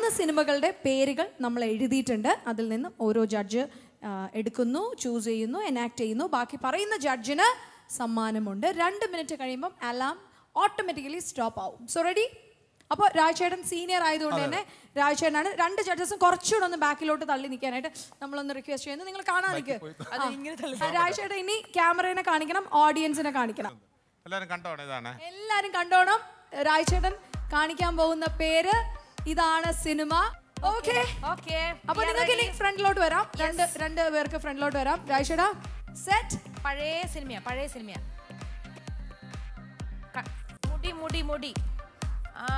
മൂന്ന് സിനിമകളുടെ പേരുകൾ നമ്മൾ എഴുതിയിട്ടുണ്ട് അതിൽ നിന്നും ഓരോ ജഡ്ജ് എടുക്കുന്നു ചൂസ് ചെയ്യുന്നു എനാക്ട് ചെയ്യുന്നു ബാക്കി പറയുന്ന ജഡ്ജിന് സമ്മാനമുണ്ട് രണ്ട് മിനിറ്റ് കഴിയുമ്പം അലാം ഓട്ടോമാറ്റിക്കലി സ്റ്റോപ്പ് ആവും സോ റെഡി അപ്പോൾ രാജേട്ടൻ സീനിയർ ആയതുകൊണ്ട് തന്നെ രാജേട്ടനാണ് രണ്ട് ജഡ്ജസും കുറച്ചുകൂടെ ഒന്ന് ബാക്കിലോട്ട് തള്ളി നിൽക്കാനായിട്ട് നമ്മളൊന്ന് റിക്വസ്റ്റ് ചെയ്യുന്നു നിങ്ങൾ കാണാൻ നിൽക്കുക രാജേട്ടൻ ഇനി ക്യാമറയെ കാണിക്കണം ഓഡിയൻസിനെ കാണിക്കണം എല്ലാരും കണ്ടോണേ ഇതാണ് എല്ലാരും കണ്ടോണം രാജേട്ടൻ കാണിക്കാൻ പോകുന്ന പേര് ഇതാണ് സിനിമ ഓക്കെ ഓക്കെ അപ്പൊ നിങ്ങൾക്ക് ഇനി ഫ്രണ്ടിലോട്ട് വരാം രണ്ട് രണ്ട് പേർക്ക് ഫ്രണ്ടിലോട്ട് വരാം രാജേട്ടാ സെറ്റ് പഴയ സിനിമയാ പഴയ സിനിമയാ ക- മുടി മുടി മുടി ആ,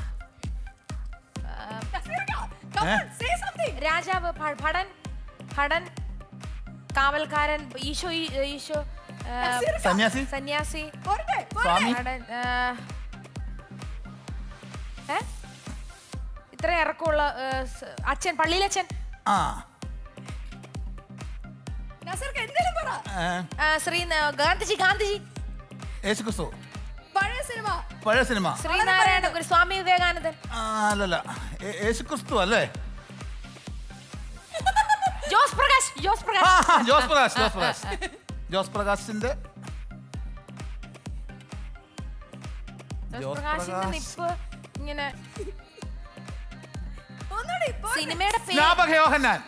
രാജാവ് ഭ- ഭടൻ ഭടൻ കാവൽക്കാരൻ ഈശോ ഈ- ഈശോ ആ, സന്യാസി സന്യാസി സ്വാമി ഭടൻ ആ, ഏ? ഇത്ര ഇറക്കമുള്ള ആ, സ്- അച്ഛൻ പള്ളിയിലച്ഛൻ ആ എന്തെങ്കിലും പറ ഏ, ആ, ശ്രീ ന- ഗാന്ധിജി ഗാന്ധിജി യേശുക്രിസ്തു പഴയ സിനിമ പഴയ സിനിമ ശ്രീനാരായണ ഗുരു സ്വാമി വിവേകാനന്ദൻ ആ, അല്ലല്ല ഏ- യേശുക്രിസ്തു അല്ലേ ജോസ് പ്രകാശ് ജോസ് ആ, പ്രകാശ് ജോസ് പ്രകാശ് ജോസ് പ്രകാശ് ജോസ് പ്രകാശിന്റെ ജോസ് ജോസ് പ്രകാശിന്റെ പ്രകാശ്. നിപ്പ് ഇങ്ങനെ ഒന്നുകൂടി സിനിമയുടെ പേര് സ്നാപക യോഹന്നാൻ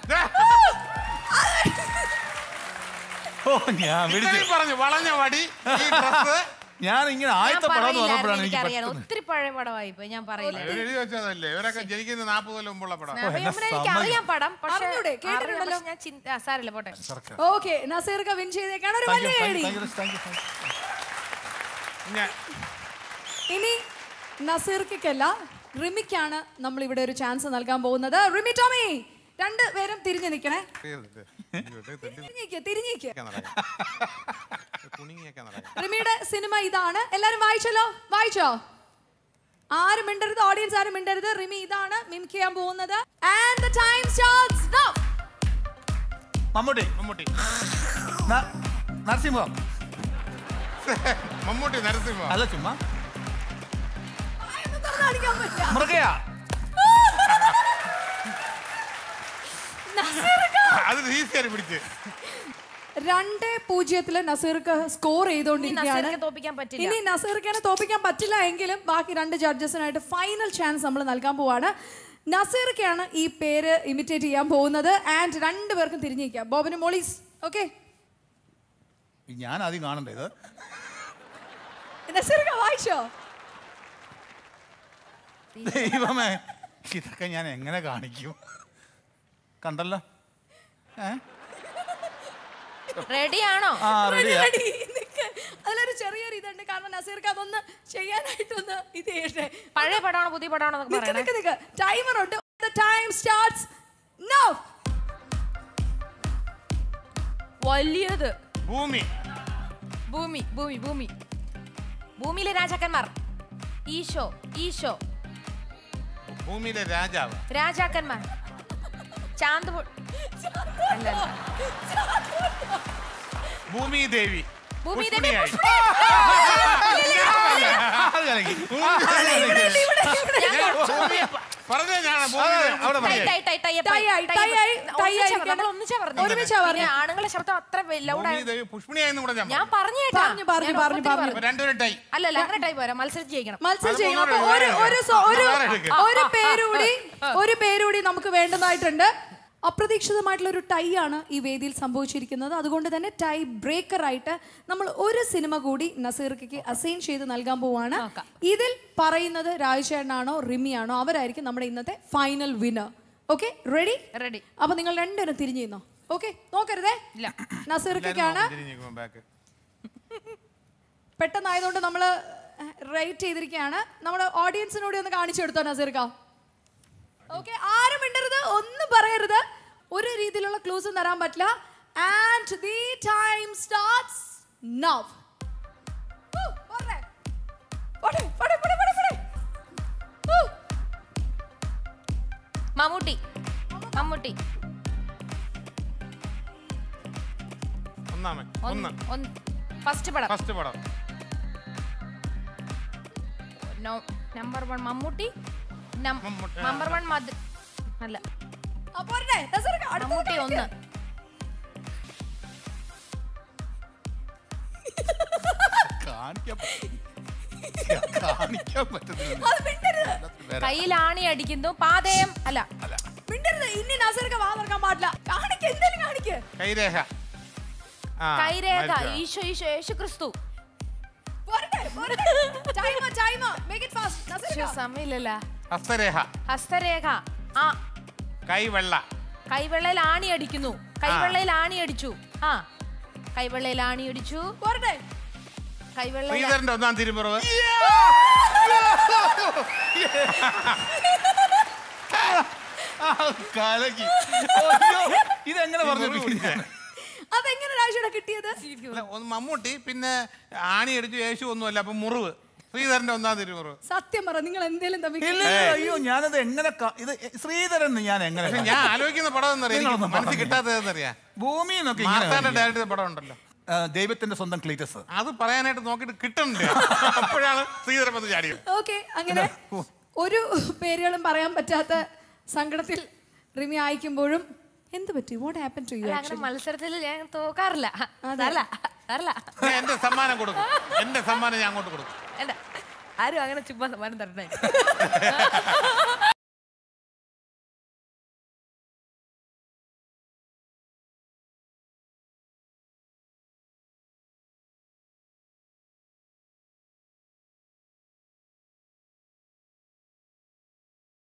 ഓ ഞാൻ വിളിച്ചു ഇത്രയും പറഞ്ഞു വളഞ്ഞ വടി ഈ ഡ്രസ് ഞാൻ ഇങ്ങനെ ഞാൻ ആദ്യത്തെ പടം എന്ന് പറയില്ലായിരുന്നു, പറഞ്ഞപ്പോഴാണ് എനിക്ക് എനിക്കറിയാം പെട്ടെന്ന് ഒത്തിരി പഴയ പടമായി ഇപ്പൊ ഞാൻ പറയില്ല എഴുതി വെച്ചതല്ലേ ഇവരൊക്കെ ജനിക്കുന്ന നാൽപ്പത് കൊല്ലം മുമ്പുള്ള പടം നവയമുന എനിക്ക് സമ്മതി- അറിയാം പടം പക്ഷേ അറിഞ്ഞൂടെ? അറിയാം, കേട്ടിട്ടുണ്ടല്ലോ. പക്ഷേ ഞാൻ ചിന്ത ആ, സാരമില്ല പോട്ടെ ഓക്കെ നസീർക്ക വിൻ ചെയ്തേക്കാണ് ഒരു Thank you, വലിയ thank ID you, thank you, thank you, thank you. ഞാൻ ഇനി നസീർക്കല്ല റിമിക്കാണ് നമ്മൾ ഇവിടെ ഒരു ചാൻസ് നൽകാൻ പോകുന്നത് റിമി ടോമി രണ്ട് പേരും തിരിഞ്ഞു നിൽക്കണേ തിരിഞ്ഞിക്ക് തിരിഞ്ഞിക്ക് കുണിങ്ങിയൊക്കെ നടക്കാം റിമിയുടെ സിനിമ ഇതാണ് എല്ലാരും വായിച്ചല്ലോ വായിച്ചോ ആരും മിണ്ടരുത് ഓഡിയൻസ് ആരും മിണ്ടരുത് റിമി ഇതാണ് മിമിക് ചെയ്യാൻ പോകുന്നത് and the time starts now Mammootty Mammootty ന- നരസിംഹം മമ്മൂട്ടി നരസിംഹ അല്ല ചുമ്മാ കാണിക്കാൻ പറ്റില്ല മൃഗയ നസീർക്ക അത് ഈസിയായി പിടിച്ച് രണ്ട് പൂജ്യത്തില് നസീർക്ക് സ്കോർ ചെയ്തുകൊണ്ടിരിക്കുകയാണ് നസീറിനെ തോപ്പിക്കാൻ പറ്റില്ല. ഇനി നസീർക്കിനെ തോപ്പിക്കാൻ പറ്റില്ല എങ്കിലും ബാക്കി രണ്ട് ജഡ്ജസിനായിട്ട് ഫൈനൽ ചാൻസ് നമ്മൾ നൽകാൻ പോവാണ് നസീർക്കാണ് ഈ പേര് ഇമിറ്റേറ്റ് ചെയ്യാൻ പോകുന്നത് ആൻഡ് രണ്ടുപേർക്കും തിരിഞ്ഞിരിക്കാം ബോബന് മോളീസ് ഓക്കെ ഞാൻ ആദ്യം കാണണ്ടേ ഇത് നസീർക്ക വായിച്ചോ ദൈവമേ ഇതൊക്കെ ഞാൻ എങ്ങനെ കാണിക്കും കണ്ടല്ലോ ഏ റെഡിയാണോ ആ റെഡിയാ Ready, നിക്ക്. അതിലൊരു ചെറിയൊരു ഇതുണ്ട് കാരണം നസീർക്ക് അതൊന്ന് ചെയ്യാനായിട്ടൊന്ന് ഇത് ചെയ്യട്ടെ പഴയ പടമാണോ പുതിയ പടമാണോ എന്നൊക്കെ നിക്ക് പറയണേ നിക്ക് നിക്ക് ടൈമർ ഉണ്ട് ടൈം സ്റ്റാർട്ട്സ് നൗ വലിയത് ഭൂമി ഭൂമി ഭൂമി ഭൂമി ഭൂമിയിലെ രാജാക്കന്മാർ ഈശോ ഈശോ ഭൂമിയിലെ രാജാവ് രാജാക്കന്മാർ ചാന്ത് പൊ- അല്ല, അല്ല. ഭൂമി ദേവി ഭൂമി ദേവി പുഷ്പണിയായി. അത് കലക്കി. പറഞ്ഞേ ഞാൻ ഭൂമി അതെ, ദേവി അവിടെ ടൈ, പറയാം. ടൈ, ടൈ, ടൈ, ടൈ ആയി, ടൈ ആയി, ടൈ ഒന്നിച്ചാ ആയിരിക്കണം. നമ്മൾ ഒന്നിച്ചാ പറഞ്ഞത്. ഒരുമിച്ചാ പിന്നെ പറഞ്ഞത്. ആണുങ്ങളുടെ ശബ്ദം അത്ര ഭൂമി ലൗഡായി ദേവി പുഷ്പണിയായി കൂടെ ഞാൻ ഞാൻ പറഞ്ഞു. പറഞ്ഞു കേട്ടാ പറഞ്ഞു, പറഞ്ഞു, ഞാൻ പറഞ്ഞു, ഒപ്പത്തിന് പറഞ്ഞു. പറഞ്ഞു. രണ്ടുപേരും ടൈ അല്ല അല്ല അങ്ങനെ ടൈപ്പ് വരാം മത്സരിച്ച് ജയിക്കണം മത്സരം അത് ചെയ്യണം അപ്പൊ മൂന്നുപേരും ഒരു വേറെ ഒരു സോ- ഒരു വേറെ എടുക്ക്. ഒരു പേരുകൂടി ഒരു പേരുകൂടി നമുക്ക് വേണ്ടതായിട്ടുണ്ട് അപ്രതീക്ഷിതമായിട്ടുള്ള ഒരു ടൈ ആണ് ഈ വേദിയിൽ സംഭവിച്ചിരിക്കുന്നത് അതുകൊണ്ട് തന്നെ ടൈ ബ്രേക്കർ ആയിട്ട് നമ്മൾ ഒരു സിനിമ കൂടി നസീർക്കയ്ക്ക് അസൈൻ ചെയ്ത് നൽകാൻ പോവാണ് ഇതിൽ പറയുന്നത് രാജചേട്ടനാണോ റിമിയാണോ അവരായിരിക്കും നമ്മുടെ ഇന്നത്തെ final winner okay ready ready അപ്പൊ നിങ്ങൾ രണ്ടുപേരും തിരിഞ്ഞു നിന്നോ ഓക്കെ നോക്കരുതേ ഇല്ല നസീർക്കാണ് തിരിഞ്ഞിരിക്കുമ്പോ back. പെട്ടെന്നായതുകൊണ്ട് നമ്മൾ റേറ്റ് ചെയ്തിരിക്കുകയാണ് നമ്മുടെ ഓഡിയൻസിനോട് ഒന്ന് കാണിച്ചു കൊടുത്തോ നസീർക്ക ഓക്കെ ആരും മിണ്ടരുത് ഒന്നും പറയരുത് ഒരു രീതിയിലുള്ള ക്ലൂസും തരാൻ പറ്റില്ല and the time starts now Mammootty Mammootty ഒന്നാമൻ ഒന്ന് ഒന്ന് ഫസ്റ്റ് പടം ഫസ്റ്റ് പടം നമ്പർ വൺ മമ്മൂട്ടി മമ്മൂട്ടി, ആ, നമ്പർ വൺ അല്ല ആ, പോരട്ടെ നസീർക്ക, അടുത്തത് മമ്മൂട്ടി കാണിക്ക്. ഒന്ന് കാണിക്കാൻ പറ്റുന്നില്ല. കാണിക്കാൻ പറ്റുന്നില്ല അത് മിണ്ടരുത് കയ്യിൽ ആണി അടിക്കുന്നു പാതയം അല്ല മിണ്ടരുത് ഇനി നസീർക്ക വാ തുറക്കാൻ പാടില്ല കാണിക്ക് എന്തേലും കാണിക്ക് കൈരേഖ ആ, കൈരേഖ മരിച്ചോ? ഈശോ ഈശോ യേശു ക്രിസ്തു പോരട്ടെ പോരട്ടെ ടൈമ ടൈമ മേക്ക് ഇറ്റ് ഫാസ്റ്റ് നസീർക്ക സമയമില്ലല്ല ഹസ്തരേഖ ഹസ്തരേഖ ആ കൈവെള്ള കൈവെള്ളയിൽ ആണി അടിക്കുന്നു കൈവെള്ളയിൽ ആണി അടിച്ചു ആ കൈവെള്ളയിൽ ആണി അടിച്ചു പോരട്ടെ കൈവെള്ളയിൽ ശ്രീധരന്റെ ഒന്നാം തിരുമുറവ് ആ, കലക്കി അയ്യോ, ഇതെങ്ങനെ പറഞ്ഞു മുറിവ് പിടിച്ചേ. അതെങ്ങനെ രാജയുടെ കിട്ടിയത് അല്ല, ഒന്ന് മമ്മൂട്ടി പിന്നെ ആണി അടിച്ചു യേശു ഒന്നുമല്ല അപ്പൊ മുറിവ് ശ്രീധരന്റെ ഒന്നാം തിരുമുറവ് സത്യം പറ നിങ്ങൾ എന്തേലും തമ്മിൽ ഇല്ല ഇല്ല, അയ്യോ ഞാനത് എങ്ങനെ കാ- ഇത് ശ്രീധരൻ എന്ന് ഞാൻ എങ്ങനെ പക്ഷെ കാണും? ഞാൻ ആലോചിക്കുന്ന പടം എന്നറിയാം നിങ്ങളൊന്ന് മനസ്സിൽ പറഞ്ഞേ. കിട്ടാത്തതെന്നറിയാം ഭൂമി എന്നൊക്കെ ഇങ്ങനെ മാർത്താന്റെ കാണിക്കും. ഡയറക്ടർ പടം ഉണ്ടല്ലോ ആ, ദൈവത്തിന്റെ സ്വന്തം ക്ലീറ്റസ് അത് പറയാനായിട്ട് നോക്കിയിട്ട് കിട്ടണ്ടേ അപ്പോഴാണ് ശ്രീധരൻ വന്ന് ചാടിയത് ഓക്കെ അങ്ങനെ ഒരു പേരുകളും പറയാൻ പറ്റാത്ത സങ്കടത്തിൽ റിമി അയക്കുമ്പോഴും എന്ത് പറ്റി വാട്ട് ഹാപ്പൻ ടു യു അല്ല, അങ്ങനെ മത്സരത്തിൽ ഞാൻ തോക്കാറില്ല അതല്ല അതല്ല ഞാൻ എന്റെ സമ്മാനം കൊടുക്കും എന്റെ സമ്മാനം ഞാൻ അങ്ങോട്ട് കൊടുക്കും എന്റെ ആരും അങ്ങനെ ചുമ്മാ സമ്മാനം തരണ്ടേ